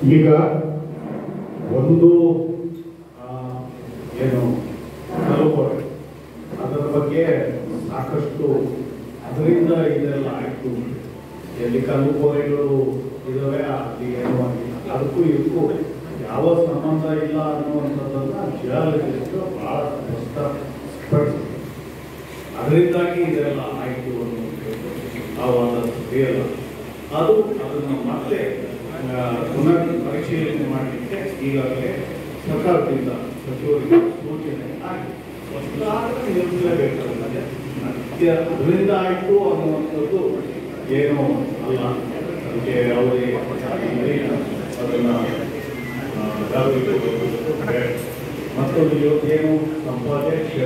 ಈಗ ಒಂದು ಆ, ಏನು ಕಲುಕೋರೆ ಅದರ ಬಗ್ಗೆ ಸಾಕಷ್ಟು ಅದರಿಂದ ಇದೆಲ್ಲ ಆಯ್ತು ಎಲ್ಲಿ ಕಲ್ಲುಕೋರೆಗಳು ಇದಾವೆ ಅಲ್ಲಿ ಏನೂ ಆಗಿಲ್ಲ ಅದಕ್ಕೂ ಇದಕ್ಕೂ ಯಾವ ಸಂಬಂಧ ಇಲ್ಲ ಅನ್ನುವಂಥದ್ದನ್ನ ಜಿಯಾಲಜಿಸ್ಟ್ ಬಹಳ ಸ್ಪಷ್ಟಪಡಿಸಿದೆ ಅದರಿಂದಾಗಿ ಇದೆಲ್ಲ ಆಯಿತು ಅನ್ನೋದು ಆ ವಾದ ಸರಿಯಲ್ಲ ಅದು ಅದನ್ನು ಮತ್ತೆ ಆ, ಪುನರ್ ಪರಿಶೀಲನೆ ಮಾಡಲಿಕ್ಕೆ ಈಗಾಗಲೇ ಸರ್ಕಾರದಿಂದ ಸಚಿವರಿಗೆ ಸೂಚನೆ ಆಗಿದೆ ಒಟ್ಟಾರೆ ನಿಲ್ಲಿಸಲೇಬೇಕಾಗಿದೆ ಅತ್ಯ ಅದರಿಂದ ಆಯಿತು ಅನ್ನುವಂಥದ್ದು ಏನೂ ಅಲ್ಲ ಅದಕ್ಕೆ ಯಾವುದೇ ಇಲ್ಲ. ಅದನ್ನ ಆ, ಜಾಗೃತಿ ಬೇಡ. ಮತ್ತೊಂದು ಇವತ್ತೇನು ಸಂಪಾದನೆ